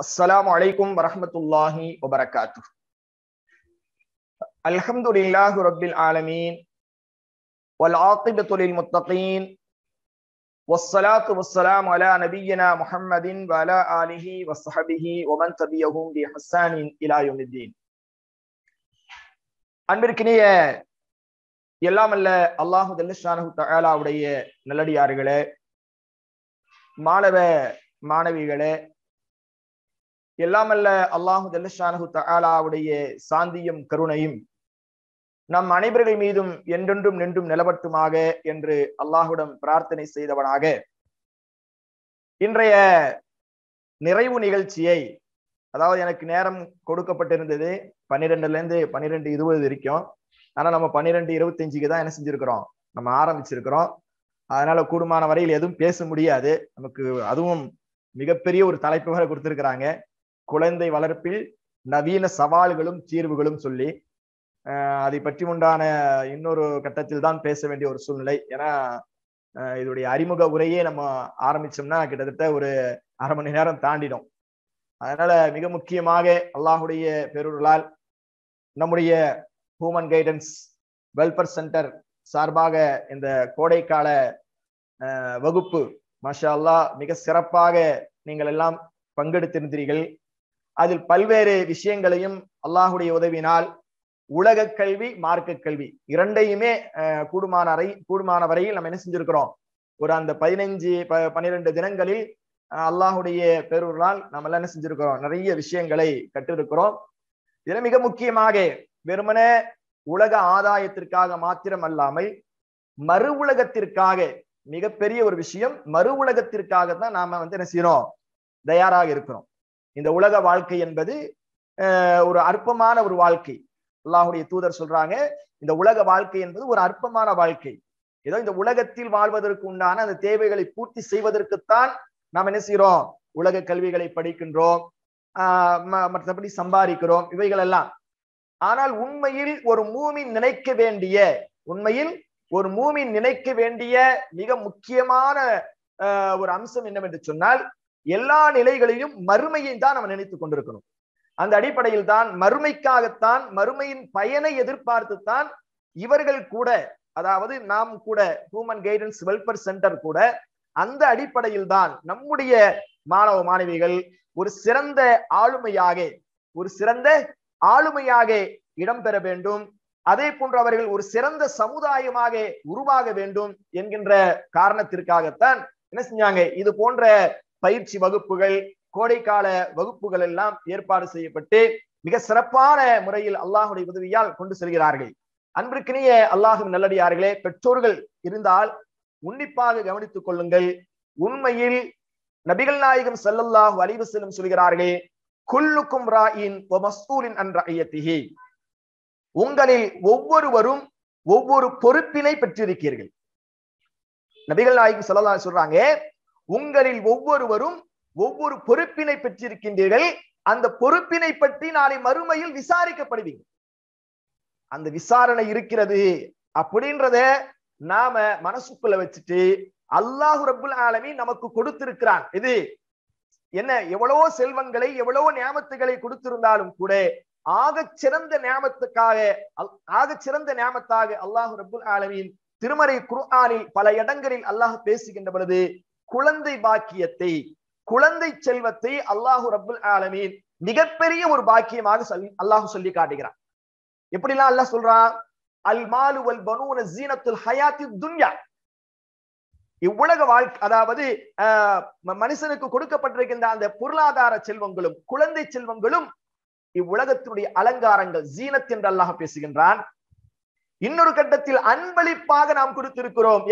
السلام عليكم ورحمة الله وبركاته الحمد لله رب العالمين والعاقبة للمتقين والصلاة والسلام على نبينا محمد وعلى آله وصحبه ومن تبعهم بإحسان إلى يوم الدين அன்பிற்கினிய எல்லாம் அல்ல அல்லாஹு ஜல்லஷானு தஆலாவுடைய நல்லடியார்களே மாணவ மாணவிகளே எல்லாமல்ல அல்லாஹு ஜல்லஷானு தஆலாவுடைய சாந்தியும் கருணையும் நம் அனைவர்கள் மீதும் என்றென்றும் நின்றும் நிலவட்டுமாக என்று அல்லாஹுடன் பிரார்த்தனை செய்தவனாக இன்றைய நிறைவு நிகழ்ச்சியை அதாவது எனக்கு நேரம் கொடுக்கப்பட்டிருந்தது பன்னிரெண்டுல இருந்து பன்னிரெண்டு இருபது வரைக்கும் ஆனா நம்ம பன்னிரெண்டு இருபத்தஞ்சுக்கு தான் என்ன செஞ்சிருக்கிறோம் நம்ம ஆரம்பிச்சிருக்கிறோம் அதனால கூடுமான வரையில் எதுவும் பேச முடியாது நமக்கு அதுவும் மிகப்பெரிய ஒரு தலைப்பு வேற கொடுத்திருக்கிறாங்க குழந்தை வளர்ப்பில் நவீன சவால்களும் தீர்வுகளும் சொல்லி அதை பற்றி உண்டான இன்னொரு கட்டத்தில் தான் பேச வேண்டிய ஒரு சூழ்நிலை ஏன்னா இதோடைய அறிமுக உரையே நம்ம ஆரம்பிச்சோம்னா கிட்டத்தட்ட ஒரு அரை மணி நேரம் தாண்டிடும் அதனால மிக முக்கியமாக அல்லாஹுடைய பெருளால் நம்முடைய ஹூமன் கைடன்ஸ் வெல்ஃபேர் சென்டர் சார்பாக இந்த கோடைக்கால வகுப்பு மாஷா அல்லா மிக சிறப்பாக நீங்கள் எல்லாம் பங்கெடுத்திருந்தீர்கள் அதில் பல்வேறு விஷயங்களையும் அல்லாஹுடைய உதவினால் உலக கல்வி மார்க்க கல்வி இரண்டையுமே கூடுமான அறை கூடுமான வரையில் நம்ம என்ன செஞ்சிருக்கிறோம் ஒரு அந்த பதினைஞ்சு பன்னிரெண்டு தினங்களில் அல்லாஹுடைய பெருளால் நம்ம எல்லாம் என்ன செஞ்சிருக்கிறோம் நிறைய விஷயங்களை கற்றிருக்கிறோம் இதுல மிக முக்கியமாக வெறுமனே உலக ஆதாயத்திற்காக மாத்திரம் அல்லாமல் மறு உலகத்திற்காக மிகப்பெரிய ஒரு விஷயம் மறு உலகத்திற்காக தான் நாம வந்து என்ன செய்யறோம் தயாராக இருக்கிறோம் இந்த உலக வாழ்க்கை என்பது ஒரு அற்பமான ஒரு வாழ்க்கை அல்லாஹுடைய தூதர் சொல்றாங்க இந்த உலக வாழ்க்கை என்பது ஒரு அற்பமான வாழ்க்கை ஏதோ இந்த உலகத்தில் வாழ்வதற்கு உண்டான அந்த தேவைகளை பூர்த்தி செய்வதற்குத்தான் நாம் என்ன செய்யறோம் உலக கல்விகளை படிக்கின்றோம் ஆஹ் மற்றபடி சம்பாதிக்கிறோம் இவைகள் எல்லாம் ஆனால் உண்மையில் ஒரு மூமின் நினைக்க வேண்டிய உண்மையில் ஒரு மூமின் நினைக்க வேண்டிய மிக முக்கியமான ஒரு அம்சம் என்னவென்று சொன்னால் எல்லா நிலைகளிலும் மறுமையை தான் நம்ம நினைத்துக் கொண்டிருக்கணும் அந்த அடிப்படையில் தான் மறுமைக்காகத்தான் மறுமையின் பயனை எதிர்பார்த்துத்தான் இவர்கள் கூட அதாவது நாம் கூட ஹியூமன் கைடன்ஸ் வெல்ஃபேர் சென்டர் கூட அந்த அடிப்படையில் தான் நம்முடைய மாணவ மாணவிகள் ஒரு சிறந்த ஆளுமையாக ஒரு சிறந்த ஆளுமையாக இடம்பெற வேண்டும் அதே போன்று அவர்கள் ஒரு சிறந்த சமுதாயமாக உருவாக வேண்டும் என்கின்ற காரணத்திற்காகத்தான் என்ன செஞ்சாங்க இது போன்ற பயிற்சி வகுப்புகள் கோடைக்கால வகுப்புகள் எல்லாம் ஏற்பாடு செய்யப்பட்டு மிக சிறப்பான முறையில் அல்லாஹுடைய உதவியால் கொண்டு செல்கிறார்கள் அன்பிற்கினிய அல்லாஹும் நல்லடியார்களே பெற்றோர்கள் இருந்தால் உன்னிப்பாக கவனித்துக் கொள்ளுங்கள் உண்மையில் நபிகள் நாயகம் செல்லல்லாஹு அலிவு செல்லும் சொல்கிறார்கள் குல்லுக்கும் ராயின் மஸ்தூலின் அன்ற ஐயத்திகி உங்களில் ஒவ்வொருவரும் ஒவ்வொரு பொறுப்பினை பெற்றிருக்கீர்கள் நபிகள் நாயகம் செல்லல்லா சொல்றாங்க உங்களில் ஒவ்வொருவரும் ஒவ்வொரு பொறுப்பினை பெற்றிருக்கின்றீர்கள் அந்த பொறுப்பினை பற்றி நாளை மறுமையில் விசாரிக்கப்படுவீங்க அந்த விசாரணை இருக்கிறது அப்படின்றத நாம மனசுக்குள்ள வச்சுட்டு அல்லாஹு ரபுல் ஆலமி நமக்கு கொடுத்திருக்கிறான் இது என்ன எவ்வளவோ செல்வங்களை எவ்வளவோ ஞாபகத்துகளை கொடுத்திருந்தாலும் கூட ஆக சிறந்த ஞாபகத்துக்காக ஆக சிறந்த ஞாபகத்தாக அல்லாஹு ரபுல் ஆலமின் திருமறை குர்ஆனில் பல இடங்களில் அல்லாஹ் பேசுகின்ற பொழுது குழந்தை பாக்கியத்தை குழந்தை செல்வத்தை அல்லாஹு ரபுல் ஆலமீன் மிகப்பெரிய ஒரு பாக்கியமாக சொல்லி அல்லாஹு சொல்லி காட்டுகிறான் எப்படிலாம் அல்லாஹ் சொல்றான் அல் மாலு வல் பனூன ஜீனத்துல் ஹயாத்தி துன்யா இவ்வுலக வாழ்க்கை அதாவது மனுஷனுக்கு கொடுக்கப்பட்டிருக்கின்ற அந்த பொருளாதார செல்வங்களும் குழந்தை செல்வங்களும் இவ்வுலகத்தினுடைய அலங்காரங்கள் ஜீனத் என்று அல்லாஹ் பேசுகின்றான் இன்னொரு கட்டத்தில் அன்பளிப்பாக நாம் கொடுத்திருக்கிறோம்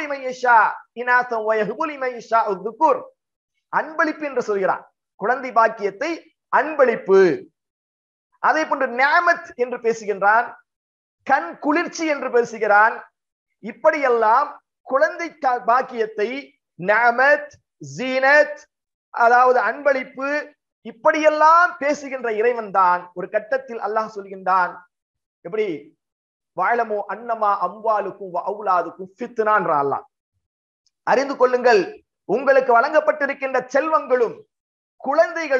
அன்பளிப்பு என்று சொல்கிறான் குழந்தை பாக்கியத்தை அன்பளிப்பு அதே போன்று நியாமத் என்று பேசுகின்றான் கண் குளிர்ச்சி என்று பேசுகிறான் இப்படியெல்லாம் குழந்தை பாக்கியத்தை நியாமத் ஜீனத் அதாவது அன்பளிப்பு இப்படியெல்லாம் பேசுகின்ற இறைவன் தான் ஒரு கட்டத்தில் அல்லாஹ் சொல்கின்றான் எப்படி வாழமோ அன்னமா அம்வாலுக்கும் அவுலாதுக்கும் ஃபித்னான்ற அல்லாஹ் அறிந்து கொள்ளுங்கள் உங்களுக்கு வழங்கப்பட்டிருக்கின்ற செல்வங்களும் குழந்தைகளும்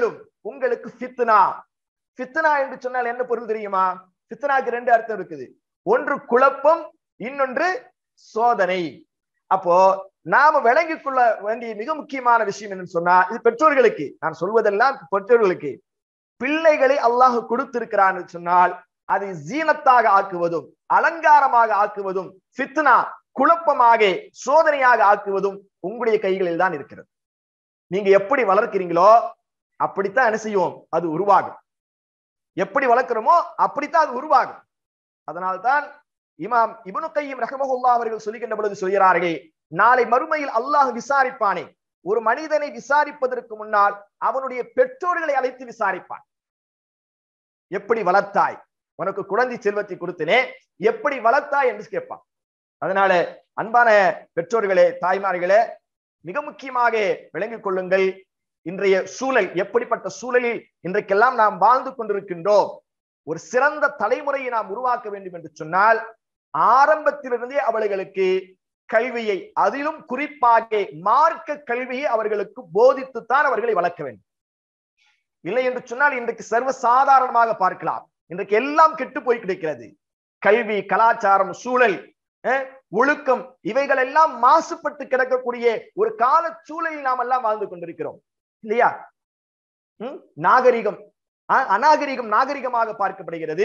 உங்களுக்கு ஃபித்னா ஃபித்னா என்று சொன்னால் என்ன பொருள் தெரியுமா ஃபித்னாக்கு ரெண்டு அர்த்தம் இருக்குது ஒன்று குழப்பம் இன்னொன்று சோதனை அப்போ நாம விளங்கிக் கொள்ள வேண்டிய மிக முக்கியமான விஷயம் என்னன்னு சொன்னா இது பெற்றோர்களுக்கு நான் சொல்வதெல்லாம் பெற்றோர்களுக்கு பிள்ளைகளை அல்லாஹ் கொடுத்திருக்கிறான்னு சொன்னால் அதை ஜீனத்தாக ஆக்குவதும் அலங்காரமாக ஆக்குவதும் ஃபித்னா குழப்பமாக சோதனையாக ஆக்குவதும் உங்களுடைய கைகளில் தான் இருக்கிறது நீங்க எப்படி வளர்க்கிறீங்களோ அப்படித்தான் என்ன செய்வோம் அது உருவாகும் எப்படி வளர்க்கிறோமோ அப்படித்தான் அது உருவாகும் அதனால்தான் இமாம் இபனு கையும் ரஹமஹுல்லா அவர்கள் சொல்லுகின்ற பொழுது சொல்கிறார்கள் நாளை மறுமையில் அல்லாஹ் விசாரிப்பானே ஒரு மனிதனை விசாரிப்பதற்கு முன்னால் அவனுடைய பெற்றோர்களை அழைத்து விசாரிப்பான் எப்படி வளர்த்தாய் உனக்கு குழந்தை செல்வத்தை கொடுத்தனே எப்படி வளர்த்தாய் என்று கேட்பான் அதனால அன்பான பெற்றோர்களே தாய்மார்களே மிக முக்கியமாக விளங்கிக் கொள்ளுங்கள் இன்றைய சூழல் எப்படிப்பட்ட சூழலில் இன்றைக்கெல்லாம் நாம் வாழ்ந்து கொண்டிருக்கின்றோம் ஒரு சிறந்த தலைமுறையை நாம் உருவாக்க வேண்டும் என்று சொன்னால் ஆரம்பத்திலிருந்தே அவர்களுக்கு கல்வியை அதிலும் குறிப்பாக மார்க்க கல்வியை அவர்களுக்கு போதித்துத்தான் அவர்களை வளர்க்க வேண்டும் இல்லை என்று சொன்னால் இன்றைக்கு சர்வ சாதாரணமாக பார்க்கலாம் இன்றைக்கு எல்லாம் கெட்டு போய் கிடைக்கிறது கல்வி கலாச்சாரம் சூழல் ஒழுக்கம் இவைகள் எல்லாம் மாசுபட்டு கிடக்கக்கூடிய ஒரு கால சூழலில் நாம் எல்லாம் வாழ்ந்து கொண்டிருக்கிறோம் இல்லையா நாகரிகம் அநாகரிகம் நாகரிகமாக பார்க்கப்படுகிறது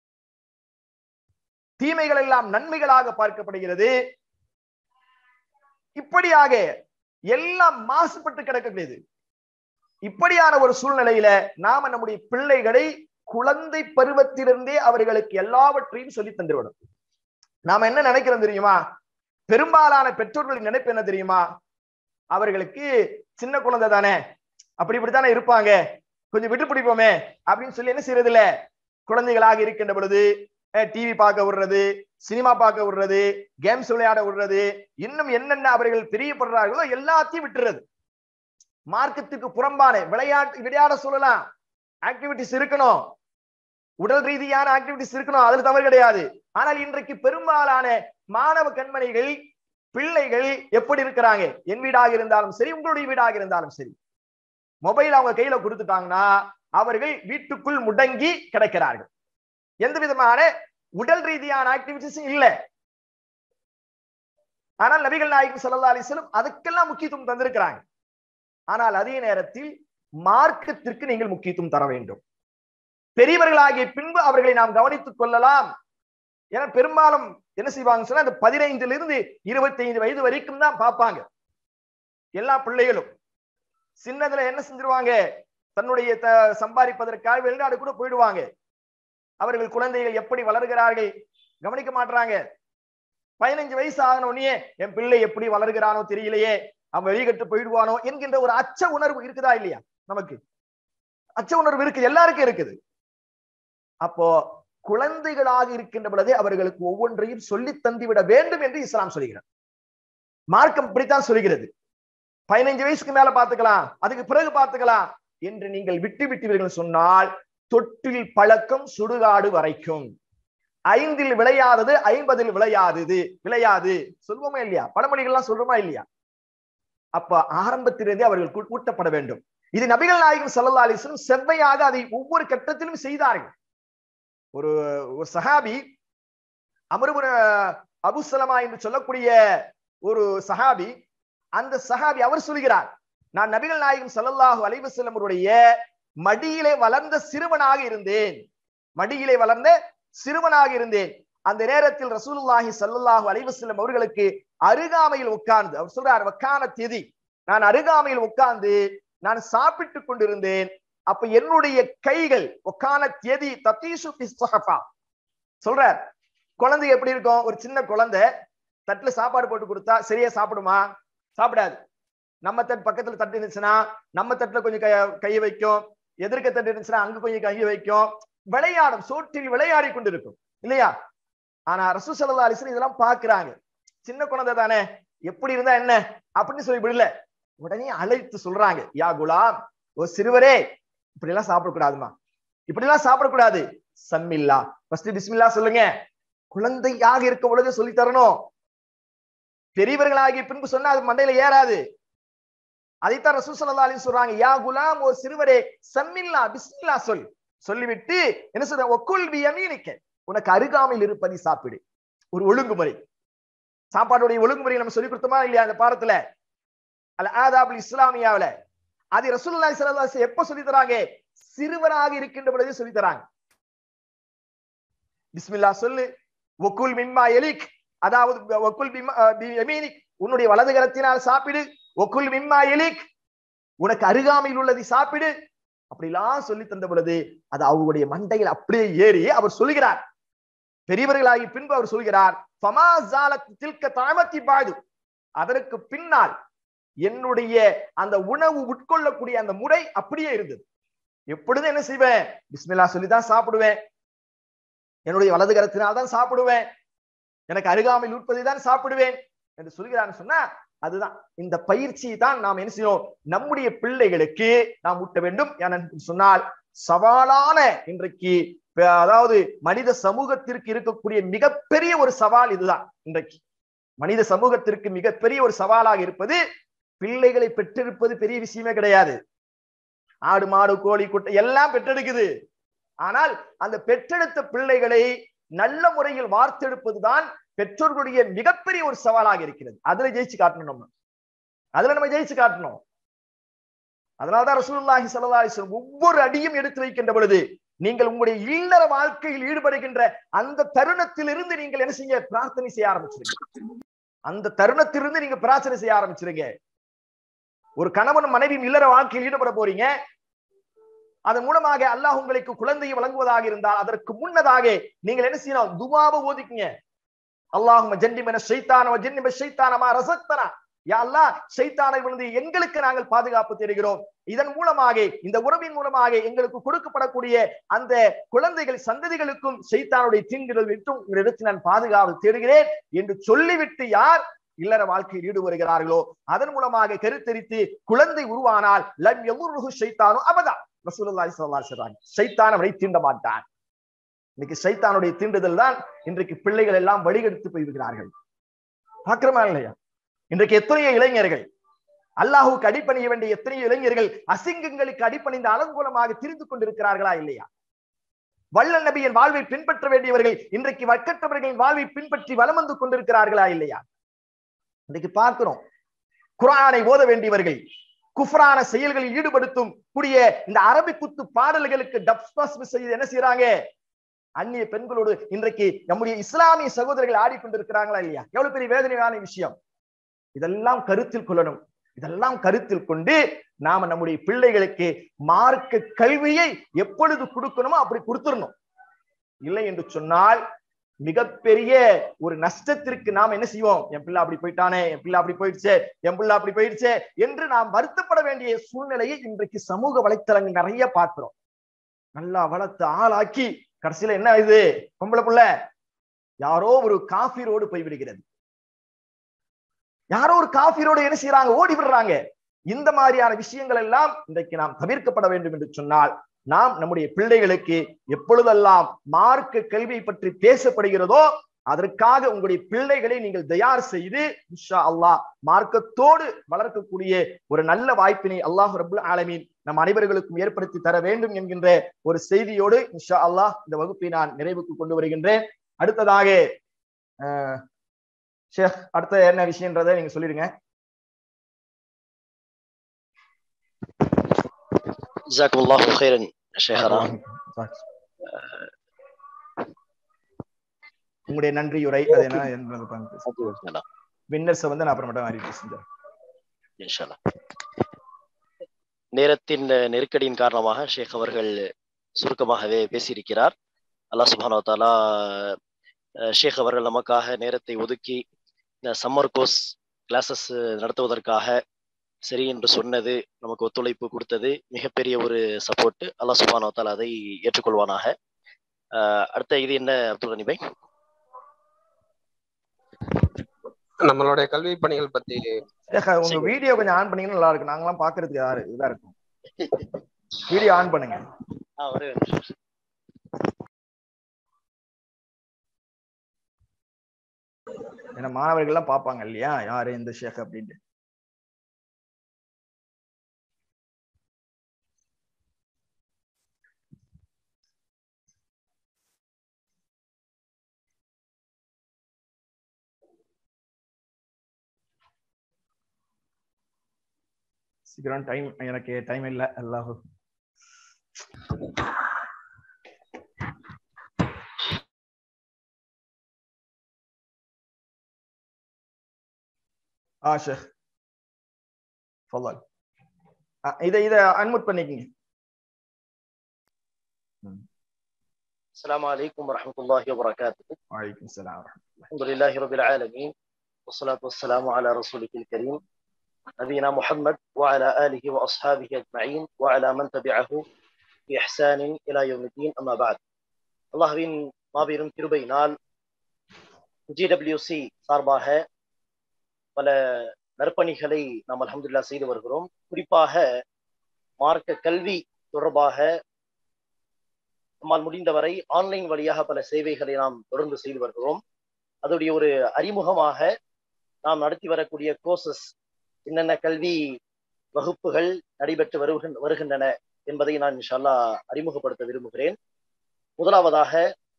தீமைகள் எல்லாம் நன்மைகளாக பார்க்கப்படுகிறது இப்படியாக எல்லாம் மாசுபட்டு கிடக்கக்கூடியது இப்படியான ஒரு சூழ்நிலையில நாம நம்முடைய பிள்ளைகளை குழந்தை பருவத்திலிருந்தே அவர்களுக்கு எல்லாவற்றையும் சொல்லி தந்துவிடும் நாம என்ன நினைக்கிறோம் தெரியுமா பெரும்பாலான பெற்றோர்களின் நினைப்பு என்ன தெரியுமா அவர்களுக்கு சின்ன குழந்தை தானே அப்படி இப்படித்தானே இருப்பாங்க கொஞ்சம் விட்டு பிடிப்போமே அப்படின்னு சொல்லி என்ன செய்யறது இல்ல குழந்தைகளாக இருக்கின்ற பொழுது டிவி பார்க்க விடுறது சினிமா பார்க்க விடுறது கேம்ஸ் விளையாட விடுறது இன்னும் என்னென்ன அவர்கள் பிரியப்படுறார்களோ எல்லாத்தையும் விட்டுறது மார்க்கத்துக்கு புறம்பான விளையாட்டு விளையாட சொல்லலாம் ஆக்டிவிட்டிஸ் இருக்கணும் உடல் ரீதியான ஆக்டிவிட்டிஸ் இருக்கணும் அதுல தவறு கிடையாது ஆனால் இன்றைக்கு பெரும்பாலான மாணவ கண்மணிகள் பிள்ளைகள் எப்படி இருக்கிறாங்க என் வீடாக இருந்தாலும் சரி உங்களுடைய வீடாக இருந்தாலும் சரி மொபைல் அவங்க கையில கொடுத்துட்டாங்கன்னா அவர்கள் வீட்டுக்குள் முடங்கி கிடக்கிறார்கள் எந்த விதமான உடல் ரீதியான ஆக்டிவிட்டிஸும் இல்லை ஆனால் நபிகள் நாயகம் சல்லா அலிஸ்லம் அதுக்கெல்லாம் முக்கியத்துவம் தந்திருக்கிறாங்க ஆனால் அதே நேரத்தில் மார்க்கத்திற்கு நீங்கள் முக்கியத்துவம் தர வேண்டும் பெரியவர்களாகிய பின்பு அவர்களை நாம் கவனித்துக் கொள்ளலாம் ஏன்னா பெரும்பாலும் என்ன செய்வாங்க சொன்னா அந்த பதினைந்துல இருந்து இருபத்தி ஐந்து வயது வரைக்கும் தான் பார்ப்பாங்க எல்லா பிள்ளைகளும் சின்னதுல என்ன செஞ்சிருவாங்க தன்னுடைய சம்பாதிப்பதற்காக வெளிநாடு கூட போயிடுவாங்க அவர்கள் குழந்தைகள் எப்படி வளர்கிறார்கள் கவனிக்க மாட்டாங்க பதினஞ்சு வயசு ஆகன உடனே என் பிள்ளை எப்படி வளர்கிறானோ தெரியலையே அவன் வெளிக்கட்டு போயிடுவானோ என்கின்ற ஒரு அச்ச உணர்வு இருக்குதா இல்லையா நமக்கு அச்ச உணர்வு இருக்கு எல்லாருக்கும் இருக்குது அப்போ குழந்தைகளாக இருக்கின்ற பொழுதே அவர்களுக்கு ஒவ்வொன்றையும் சொல்லி தந்துவிட வேண்டும் என்று இஸ்லாம் சொல்கிறது மார்க்கம் இப்படித்தான் சொல்கிறது பதினைஞ்சு வயசுக்கு மேல பாத்துக்கலாம் அதுக்கு பிறகு பாத்துக்கலாம் என்று நீங்கள் விட்டு விட்டீர்கள் சொன்னால் தொட்டில் பழக்கம் சுடுகாடு வரைக்கும் ஐந்தில் விளையாதது ஐம்பதில் விளையாதது விளையாது சொல்வோமா இல்லையா பழமொழிகள்லாம் சொல்றோமா இல்லையா அப்ப ஆரம்பத்திலிருந்தே அவர்கள் ஊட்டப்பட வேண்டும் இது நபிகள் நாயகம் சல்லா அலிஸ்லம் செவ்வையாக அதை ஒவ்வொரு கட்டத்திலும் செய்தார்கள் ஒரு ஒரு சஹாபி அமருபுர அபுசலமா என்று சொல்லக்கூடிய ஒரு சஹாபி அந்த சஹாபி அவர் சொல்கிறார் நான் நபிகள் நாயகம் சல்லல்லாஹு அலைவசல்லம் அவருடைய மடியிலே வளர்ந்த சிறுவனாக இருந்தேன் மடியிலே வளர்ந்த சிறுவனாக இருந்தேன் அந்த நேரத்தில் ரசூலுல்லாஹி சல்லல்லாஹு அலைவசல்லம் அவர்களுக்கு அருகாமையில் உட்கார்ந்து அவர் சொல்றார் வக்கான தேதி நான் அருகாமையில் உட்கார்ந்து நான் சாப்பிட்டு கொண்டிருந்தேன் அப்ப என்னுடைய கைகள் உக்கான தேதி தத்தீசு சொல்றார் குழந்தை எப்படி இருக்கும் ஒரு சின்ன குழந்தை தட்டுல சாப்பாடு போட்டு கொடுத்தா சரியா சாப்பிடுமா சாப்பிடாது நம்ம தட்டு பக்கத்துல தட்டு இருந்துச்சுன்னா நம்ம தட்டுல கொஞ்சம் கையை வைக்கும் எதிர்க்க தட்டு இருந்துச்சுன்னா அங்க கொஞ்சம் கையை வைக்கும் விளையாடும் சோற்றில் விளையாடி கொண்டிருக்கும் இல்லையா ஆனா ரசூ சல்லா அலிஸ்லாம் இதெல்லாம் பாக்குறாங்க சின்ன குழந்தை தானே எப்படி இருந்தா என்ன அப்படின்னு சொல்லி விடல உடனே அழைத்து சொல்றாங்க யா குலாம் ஓ சிறுவரே இப்படி எல்லாம் சாப்பிடக்கூடாதுமா இப்படி எல்லாம் சாப்பிடக்கூடாது சம்மில்லா ஃபர்ஸ்ட் பிஸ்மில்லா சொல்லுங்க குழந்தையாக இருக்க பொழுது சொல்லி தரணும் பெரியவர்களாகிய பின்பு சொன்னா அது மண்டையில ஏறாது அதைத்தான் ரசூல் ஸல்லல்லாஹு அலைஹி சொல்றாங்க யா குலாம் ஓ சிறுவரே சம்மில்லா பிஸ்மில்லா சொல் சொல்லிவிட்டு என்ன சொல்ற ஒக்குல் பி யமீனிக்க உனக்கு அருகாமையில் இருப்பதை சாப்பிடு ஒரு ஒழுங்குமுறை சாப்பாடுடைய ஒழுங்குமுறை நம்ம சொல்லி கொடுத்தோமா இல்லையா அந்த பாடத்துல அல் ஆதாபுல் இஸ்லாமியாவுல அது ரசூலுல்லாஹி ஸல்லல்லாஹு அலைஹி வஸல்லம் எப்ப சொல்லி தராங்க சிறுவராக இருக்கின்ற பொழுது சொல்லி தராங்க பிஸ்மில்லா சொல்லு ஒக்குல் மிம்மா எலிக் அதாவது ஒக்குல் பிம்மா பி யமீனிக் உன்னுடைய வலது கரத்தினால் சாப்பிடு ஒக்குல் மிம்மா எலிக் உனக்கு அருகாமையில் உள்ளதை சாப்பிடு அப்படிலாம் சொல்லி தந்த பொழுது அது அவருடைய மண்டையில் அப்படியே ஏறி அவர் சொல்கிறார் பெரியவர்களாகி பின்பு அவர் சொல்கிறார் ஃபமா ஜாலத் தில்க தாமத்தி பாது அதற்கு பின்னால் என்னுடைய அந்த உணவு உட்கொள்ளக்கூடிய அந்த முறை அப்படியே இருந்தது எப்பொழுதும் என்ன செய்வேன் பிஸ்மில்லா சொல்லி தான் சாப்பிடுவேன் என்னுடைய வலது கரத்தினால் தான் சாப்பிடுவேன் எனக்கு அருகாமையில் உட்பதை தான் சாப்பிடுவேன் என்று சொல்கிறான்னு சொன்னா அதுதான் இந்த பயிற்சியை தான் நாம் என்ன செய்யணும் நம்முடைய பிள்ளைகளுக்கு நாம் ஊட்ட வேண்டும் என சொன்னால் சவாலான இன்றைக்கு ப- அதாவது மனித சமூகத்திற்கு இருக்கக்கூடிய மிகப்பெரிய ஒரு சவால் இதுதான் இன்றைக்கு மனித சமூகத்திற்கு மிகப்பெரிய ஒரு சவாலாக இருப்பது பிள்ளைகளை பெற்றெடுப்பது பெரிய விஷயமே கிடையாது ஆடு மாடு கோழி குட்டை எல்லாம் பெற்றெடுக்குது ஆனால் அந்த பெற்றெடுத்த பிள்ளைகளை நல்ல முறையில் வார்த்தெடுப்பதுதான் பெற்றோர்களுடைய மிகப்பெரிய ஒரு சவாலாக இருக்கிறது அதுல ஜெயிச்சு காட்டணும் நம்ம அதுல நம்ம ஜெயிச்சு காட்டணும் அதனாலதான் ரசூலுல்லாஹி ஸல்லல்லாஹு அலைஹி வஸல்லம் ஒவ்வொரு அடியும் எடுத்து வைக்கின்ற பொழுது நீங்கள் உங்களுடைய இல்லற வாழ்க்கையில் ஈடுபடுகின்ற அந்த தருணத்திலிருந்து நீங்கள் என்ன செய்ய பிரார்த்தனை செய்ய ஆரம்பிச்சிருங்க அந்த தருணத்திலிருந்து நீங்க பிரார்த்தனை செய்ய ஆரம்பிச்சிருங்க ஒரு கணவன் மனைவியும் இல்லற வாழ்க்கையில் ஈடுபட போறீங்க அதன் மூலமாக அல்லாஹ் உங்களுக்கு குழந்தையை வழங்குவதாக இருந்தால் அதற்கு முன்னதாக நீங்கள் என்ன செய்யணும் துவாவை ஓதிக்குங்க அல்லாஹும ஜன்னிமென ஷைத்தான ஜன்னிம ஷைத்தானமா ரசத்தனா யா அல்லாஹ் ஷைத்தானை விழுந்து எங்களுக்கு நாங்கள் பாதுகாப்பு தேடுகிறோம் இதன் மூலமாக இந்த உறவின் மூலமாக எங்களுக்கு கொடுக்கப்படக்கூடிய அந்த குழந்தைகள் சந்ததிகளுக்கும் ஷைத்தானுடைய தீங்குகள் விட்டும் உங்களிடத்தில் நான் பாதுகாப்பு தேடுகிறேன் என்று சொல்லிவிட்டு யார் இல்லற வாழ்க்கையில் ஈடுபடுகிறார்களோ அதன் மூலமாக கருத்தரித்து குழந்தை உருவானால் லம் எமுருகு ஷைத்தானோ அபதா ரசூலுல்லாஹி ஸல்லல்லாஹு அலைஹி வஸல்லம் ஷைத்தான் அவனை தீண்ட மாட்டான் இன்னைக்கு சைத்தானுடைய தீண்டுதல் தான் இன்றைக்கு பிள்ளைகள் எல்லாம் வழிகெடுத்து போயிருக்கிறார்கள் பாக்குறமா இல்லையா இன்றைக்கு எத்தனையோ இளைஞர்கள் அல்லாஹுக்கு அடிப்பணிய வேண்டிய எத்தனையோ இளைஞர்கள் அசிங்கங்களுக்கு அடிப்பணிந்த அலங்கோலமாக திரிந்து கொண்டிருக்கிறார்களா இல்லையா வள்ளல் நபியின் வாழ்வை பின்பற்ற வேண்டியவர்கள் இன்றைக்கு வக்கற்றவர்களின் வாழ்வை பின்பற்றி வலம் வந்து கொண்டிருக்கிறார்களா இல்லையா இன்னைக்கு பார்க்கிறோம் குரானை ஓத வேண்டியவர்கள் குஃப்ரான செயல்களில் ஈடுபடுத்தும் கூடிய இந்த அரபி குத்து பாடல்களுக்கு டப்ஸ்பாஸ் செய்து என்ன செய்யறாங்க அந்நிய பெண்களோடு இன்றைக்கு நம்முடைய இஸ்லாமிய சகோதரர்கள் ஆடிக்கொண்டிருக்கிறாங்களா இல்லையா எவ்வளவு பெரிய வேதனையான விஷயம் இதெல்லாம் கருத்தில் கொள்ளணும் இதெல்லாம் கருத்தில் கொண்டு நாம நம்முடைய பிள்ளைகளுக்கு மார்க்க கல்வியை எப்பொழுது கொடுக்கணுமோ அப்படி கொடுத்துடணும் இல்லை என்று சொன்னால் மிகப்பெரிய ஒரு நஷ்டத்திற்கு நாம் என்ன செய்வோம் என் பிள்ளை அப்படி போயிட்டானே என் பிள்ளை அப்படி போயிடுச்சே என் பிள்ளை அப்படி போயிடுச்சே என்று நாம் வருத்தப்பட வேண்டிய சூழ்நிலையை இன்றைக்கு சமூக வலைத்தளங்கள் நிறைய பார்க்கிறோம் நல்லா வளர்த்து ஆளாக்கி கடைசியில என்ன இது பொம்பளை புள்ள யாரோ ஒரு காஃபிரோடு போய் விடுகிறது யாரோ ஒரு காஃபிரோடு என்ன செய்யறாங்க ஓடி விடுறாங்க இந்த மாதிரியான விஷயங்கள் எல்லாம் இன்றைக்கு நாம் தவிர்க்கப்பட வேண்டும் என்று சொன்னால் நாம் நம்முடைய பிள்ளைகளுக்கு எப்பொழுதெல்லாம் மார்க்க கல்வியை பற்றி பேசப்படுகிறதோ அதற்காக உங்களுடைய பிள்ளைகளை நீங்கள் தயார் செய்து இன்ஷா அல்லாஹ் மார்க்கத்தோடு வளர்க்கக்கூடிய ஒரு நல்ல வாய்ப்பினை அல்லாஹ் ரபுல் ஆலமீன் நம் அனைவர்களுக்கும் ஏற்படுத்தி தர வேண்டும் என்கின்ற ஒரு செய்தியோடு இன்ஷா அல்லாஹ் இந்த வகுப்பை நான் நிறைவுக்கு கொண்டு வருகின்றேன் அடுத்ததாக அஹ், ஷேக் அடுத்த என்ன விஷயன்றதை நீங்க சொல்லிடுங்க جزاكم الله خيرا شيخنا உங்களுடைய நன்றியுரை அது என்ன என்பதை பார்த்து வின்னர்ஸ் வந்து நான் அப்புறமேட்டா அறிவிப்பு செஞ்சேன் إن شاء الله நேரத்தின் நெருக்கடியின் காரணமாக ஷேக் அவர்கள் சுருக்கமாகவே பேசியிருக்கிறார் அல்லாஹ் சுப்ஹானஹு வ தஆலா அஹ், ஷேக் அவர்கள் நமக்காக நேரத்தை ஒதுக்கி இந்த சம்மர் கோர்ஸ் கிளாஸஸ் நடத்துவதற்காக சரி என்று சொன்னது நமக்கு ஒத்துழைப்பு கொடுத்தது மிகப்பெரிய ஒரு சப்போர்ட் அல்லாஹ் சுப்ஹானஹு வ தஆலா அதை ஏற்றுக்கொள்வானாக அஹ், அடுத்த இது என்ன அப்துல் கனி பாய் நம்மளுடைய கல்வி பணிகள் பத்தி ஷேக், உங்க வீடியோ கொஞ்சம் ஆன் பண்ணீங்கன்னா நல்லா இருக்கும் நாங்களாம் பாக்குறதுக்கு யாரு இதா இருக்கும் வீடியோ ஆன் பண்ணுங்க ஆ, ஒரே ஒரு நிமிஷம். ஏன்னா மாணவர்கள் எல்லாம் பாப்பாங்க இல்லையா யாரு இந்த ஷேக் அப்படின்ட்டு சீக்கிரம் டைம் எனக்கு டைம் இல்ல அல்லாஹ் ஆ ஷேக் ஃபضل இதை இதை அன்முட் பண்ணிக்கங்க السلام عليكم ورحمة الله وبركاته وعليكم السلام الحمد لله رب العالمين والصلاة والسلام على رسوله الكريم نبينا محمد وعلى آله وأصحابه أجمعين وعلى من تبعه بإحسان إلى يوم الدين أما بعد அல்லாஹ்வின் மாபெரும் கிருபையினால் ஜிடபிள்யூசி சார்பாக பல நற்பணிகளை நாம் அல்ஹம்துலில்லாஹ் செய்து வருகிறோம் குறிப்பாக மார்க்க கல்வி தொடர்பாக நம்மால் முடிந்தவரை ஆன்லைன் வழியாக பல சேவைகளை நாம் தொடர்ந்து செய்து வருகிறோம் அதோடைய ஒரு அறிமுகமாக நாம் நடத்தி வரக்கூடிய கோர்சஸ் என்னென்ன கல்வி வகுப்புகள் நடைபெற்று வருகின்ற வருகின்றன என்பதை நான் இன்ஷால்லா அறிமுகப்படுத்த விரும்புகிறேன் முதலாவதாக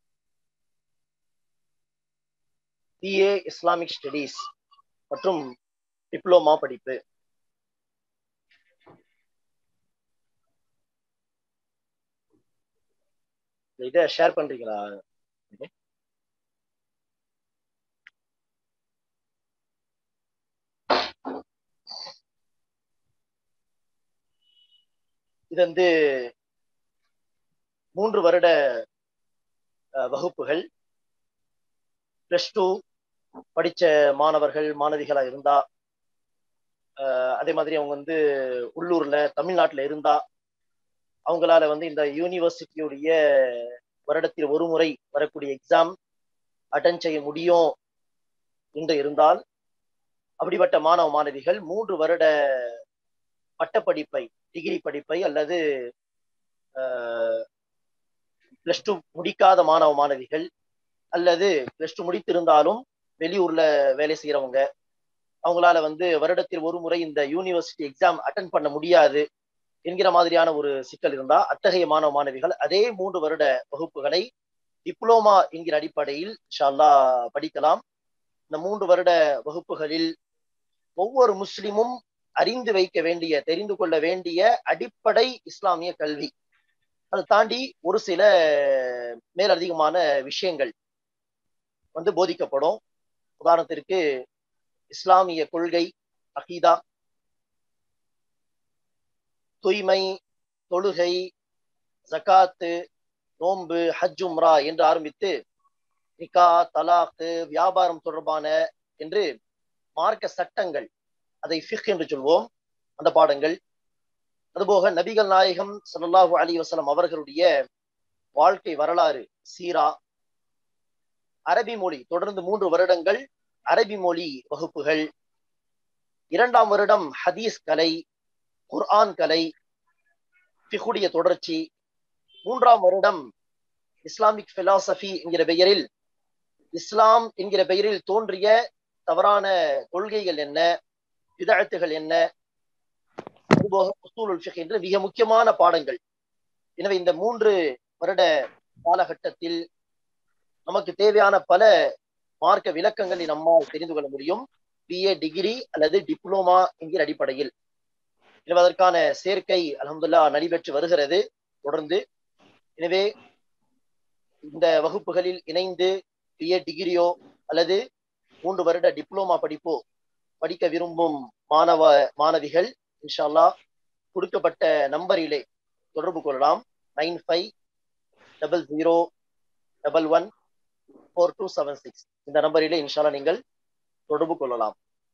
பிஏ இஸ்லாமிக் ஸ்டடீஸ் மற்றும் டிப்ளோமா படிப்பு இதை ஷேர் பண்றீங்களா இது வந்து மூன்று வருட அஹ், வகுப்புகள் பிளஸ் டூ படிச்ச மாணவர்கள் மாணவிகளா இருந்தா அஹ், அதே மாதிரி அவங்க வந்து உள்ளூர்ல தமிழ்நாட்டுல இருந்தா அவங்களால வந்து இந்த யூனிவர்சிட்டியுடைய வருடத்தில் ஒரு முறை வரக்கூடிய எக்ஸாம் அட்டன் செய்ய முடியும் என்று இருந்தால் அப்படிப்பட்ட மாணவ மாணவிகள் மூன்று வருட பட்டப்படிப்பை டிகிரி படிப்பை அல்லது பிளஸ் டூ முடிக்காத மாணவ மாணவிகள் அல்லது பிளஸ் டூ முடித்திருந்தாலும் வெளியூர்ல வேலை செய்யறவங்க அவங்களால வந்து வருடத்தில் ஒரு முறை இந்த யூனிவர்சிட்டி எக்ஸாம் அட்டன் பண்ண முடியாது என்கிற மாதிரியான ஒரு சிக்கல் இருந்தா அத்தகைய மாணவ மாணவிகள் அதே மூன்று வருட வகுப்புகளை டிப்ளோமா என்கிற அடிப்படையில் இன்ஷால்லா படிக்கலாம் இந்த மூன்று வருட வகுப்புகளில் ஒவ்வொரு முஸ்லிமும் அறிந்து வைக்க வேண்டிய தெரிந்து கொள்ள வேண்டிய அடிப்படை இஸ்லாமிய கல்வி அதை தாண்டி ஒரு சில மேலதிகமான விஷயங்கள் வந்து போதிக்கப்படும் உதாரணத்திற்கு இஸ்லாமிய கொள்கை அகீதா தூய்மை தொழுகை ஜகாத்து நோன்பு ஹஜ் உம்ரா என்று ஆரம்பித்து நிகா தலாக்கு வியாபாரம் தொடர்பான என்று மார்க்க சட்டங்கள் அதை ஃபிக் என்று சொல்வோம் அந்த பாடங்கள் அதுபோக நபிகள் நாயகம் ஸல்லல்லாஹு அலைஹி வஸல்லம் அவர்களுடைய வாழ்க்கை வரலாறு சீரா அரபி மொழி தொடர்ந்து மூன்று வருடங்கள் அரபி மொழி வகுப்புகள் இரண்டாம் வருடம் ஹதீஸ் கலை குர்ஆன் கலை ஃபிகுடைய தொடர்ச்சி மூன்றாம் வருடம் இஸ்லாமிக் பிலாசபி என்கிற பெயரில் இஸ்லாம் என்கிற பெயரில் தோன்றிய தவறான கொள்கைகள் என்ன விதழத்துகள் என்ன அதுபோக உசூலுல் ஃபிக் என்று மிக முக்கியமான பாடங்கள் எனவே இந்த மூன்று வருட காலகட்டத்தில் நமக்கு தேவையான பல மார்க்க விளக்கங்களை நம்மால் தெரிந்து கொள்ள முடியும் பிஏ டிகிரி அல்லது டிப்ளோமா என்கிற அடிப்படையில் எனவே அதற்கான சேர்க்கை அலமதுல்லா நடைபெற்று வருகிறது தொடர்ந்து எனவே இந்த வகுப்புகளில் இணைந்து பிஏ டிகிரியோ அல்லது மூன்று வருட டிப்ளோமா படிப்போ படிக்க விரும்பும் மாணவ மாணவிகள் இன்ஷால்லா கொடுக்கப்பட்ட நம்பரிலே தொடர்பு கொள்ளலாம் nine five double zero double one four two seven six இந்த நம்பரிலே இன்ஷால்லா நீங்கள் தொடர்பு கொள்ளலாம்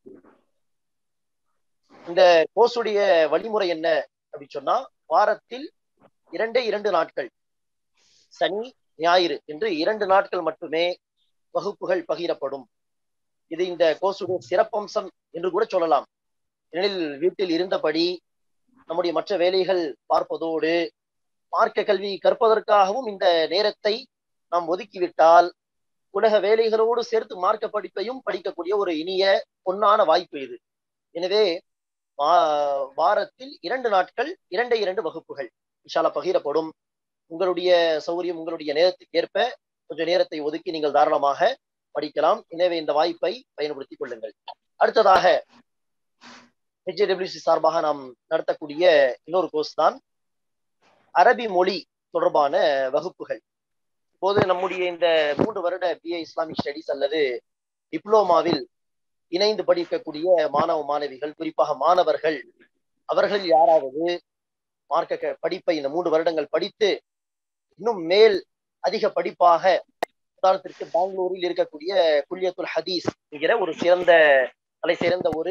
இந்த கோர்ஸுடைய வழிமுறை என்ன அப்படின்னு சொன்னா வாரத்தில் இரண்டே இரண்டு நாட்கள் சனி ஞாயிறு என்று இரண்டு நாட்கள் மட்டுமே வகுப்புகள் பகிரப்படும் இது இந்த கோர்ஸுடைய சிறப்பம்சம் என்று கூட சொல்லலாம் ஏனெனில் வீட்டில் இருந்தபடி நம்முடைய மற்ற வேலைகள் பார்ப்பதோடு மார்க்க கல்வி கற்பதற்காகவும் இந்த நேரத்தை நாம் ஒதுக்கிவிட்டால் உலக வேலைகளோடு சேர்த்து மார்க்க படிப்பையும் படிக்கக்கூடிய ஒரு இனிய பொன்னான வாய்ப்பு இது எனவே வாரத்தில் இரண்டு நாட்கள் இரண்டே இரண்டு வகுப்புகள் இன்ஷால்லா பகிரப்படும் உங்களுடைய சௌகரியம் உங்களுடைய நேரத்துக்கு ஏற்ப கொஞ்சம் நேரத்தை ஒதுக்கி நீங்கள் தாராளமாக படிக்கலாம் எனவே இந்த வாய்ப்பை பயன்படுத்திக் கொள்ளுங்கள் அடுத்ததாக ஹெச்ஏடபிள்யூசி சார்பாக நாம் நடத்தக்கூடிய இன்னொரு கோர்ஸ் தான் அரபி மொழி தொடர்பான வகுப்புகள் இப்போது நம்முடைய இந்த மூன்று வருட பிஏ இஸ்லாமிக் ஸ்டடிஸ் அல்லது டிப்ளோமாவில் இணைந்து படிக்கக்கூடிய மாணவ மாணவிகள் குறிப்பாக மாணவர்கள் அவர்கள் யாராவது மார்க்க படிப்பை இந்த மூன்று வருடங்கள் படித்து இன்னும் மேல் அதிக படிப்பாக உதாரணத்திற்கு பெங்களூரில் இருக்கக்கூடிய குல்யத்துல் ஹதீஸ் என்கிற ஒரு சிறந்த தலை சிறந்த ஒரு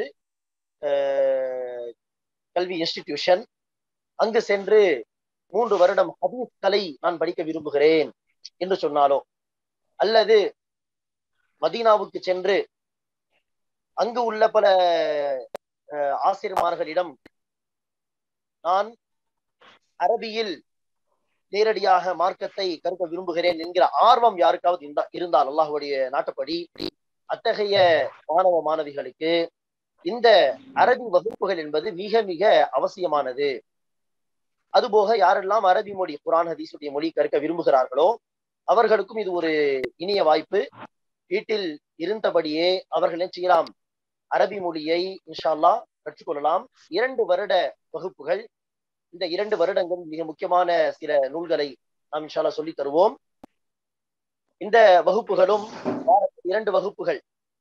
கல்வி இன்ஸ்டிடியூஷன் அங்கு சென்று மூன்று வருடம் ஹதீஸ் கலை நான் படிக்க விரும்புகிறேன் என்று சொன்னாலோ அல்லது மதீனாவுக்கு சென்று அங்கு உள்ள பல ஆசிரியர்மார்களிடம் நான் அரபியில் நேரடியாக மார்க்கத்தை கருக்க விரும்புகிறேன் என்கிற ஆர்வம் யாருக்காவது இருந்தால் அல்லாஹுடைய நாட்டுப்படி அத்தகைய மாணவ மாணவிகளுக்கு இந்த அரபி வகுப்புகள் என்பது மிக மிக அவசியமானது அதுபோக யாரெல்லாம் அரபி மொழி குரான் ஹதீஸுடைய மொழி கற்க விரும்புகிறார்களோ அவர்களுக்கும் இது ஒரு இனிய வாய்ப்பு வீட்டில் இருந்தபடியே அவர்கள் என்ன செய்யலாம் அரபி மொழியை இன்ஷால்லா கற்றுக்கொள்ளலாம் இரண்டு வருட வகுப்புகள் இந்த இரண்டு வருடங்கள் மிக முக்கியமான சில நூல்களை நாம் இன்ஷால்லா சொல்லி தருவோம் இந்த வகுப்புகளும் இரண்டு வகுப்புகள்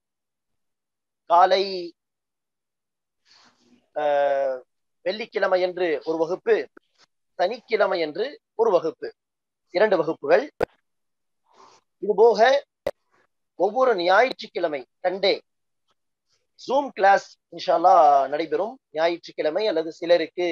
காலை வெள்ளிக்கிழமை என்று ஒரு வகுப்பு சனிக்கிழமை என்று ஒரு வகுப்பு இரண்டு வகுப்புகள் இது போக ஒவ்வொரு ஞாயிற்றுக்கிழமை சண்டே ஜூம் கிளாஸ் இன்ஷால்லா நடைபெறும் ஞாயிற்றுக்கிழமை அல்லது சிலருக்கு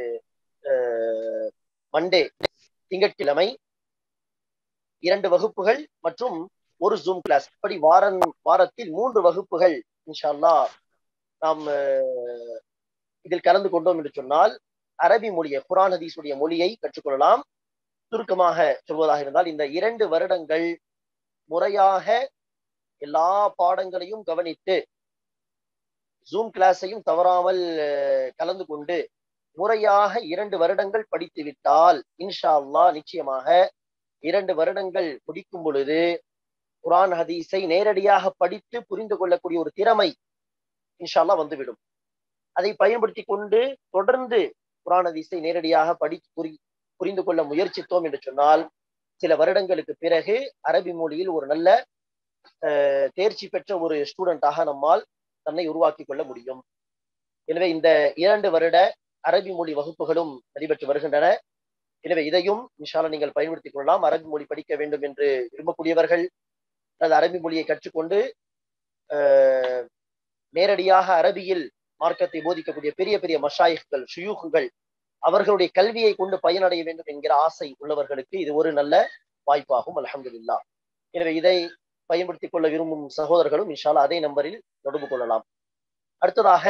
மண்டே திங்கட்கிழமை இரண்டு வகுப்புகள் மற்றும் ஒரு ஜூம் கிளாஸ் இப்படி வாரம் வாரத்தில் மூன்று வகுப்புகள் இன்ஷால்லா நாம் இதில் கலந்து கொண்டோம் என்று சொன்னால் அரபி மொழியை குரான் ஹதீஸுடைய மொழியை கற்றுக்கொள்ளலாம் சுருக்கமாக சொல்வதாக இருந்தால் இந்த இரண்டு வருடங்கள் முறையாக எல்லா பாடங்களையும் கவனித்து ஜூம் கிளாஸையும் தவறாமல் கலந்து கொண்டு முறையாக இரண்டு வருடங்கள் படித்து விட்டால் இன்ஷா அல்லா நிச்சயமாக இரண்டு வருடங்கள் முடிக்கும் பொழுது குரான் ஹதீஸை நேரடியாக படித்து புரிந்து கொள்ளக்கூடிய ஒரு திறமை இன்ஷால்லா வந்துவிடும் அதை பயன்படுத்தி கொண்டு தொடர்ந்து குரான் ஹதீஸை நேரடியாக படி புரி புரிந்து கொள்ள முயற்சித்தோம் என்று சொன்னால் சில வருடங்களுக்கு பிறகு அரபி மொழியில் ஒரு நல்ல தேர்ச்சி பெற்ற ஒரு ஸ்டூடெண்டாக நம்மால் தன்னை உருவாக்கி கொள்ள முடியும் எனவே இந்த இரண்டு வருட அரபி மொழி வகுப்புகளும் நடைபெற்று வருகின்றன எனவே இதையும் இன்ஷால நீங்கள் பயன்படுத்திக் கொள்ளலாம் அரபி மொழி படிக்க வேண்டும் என்று விரும்பக்கூடியவர்கள் அல்லது அரபி மொழியை கற்றுக்கொண்டு நேரடியாக அரபியில் மார்க்கத்தை போதிக்கக்கூடிய பெரிய பெரிய மஷாயிகள் ஷுயூகுகள் அவர்களுடைய கல்வியை கொண்டு பயனடைய வேண்டும் என்கிற ஆசை உள்ளவர்களுக்கு இது ஒரு நல்ல வாய்ப்பாகும் அலமதுல்லா எனவே இதை பயன்படுத்திக் கொள்ள விரும்பும் சகோதரர்களும் இன்ஷால்லா அதே நம்பரில் தொடர்பு கொள்ளலாம் அடுத்ததாக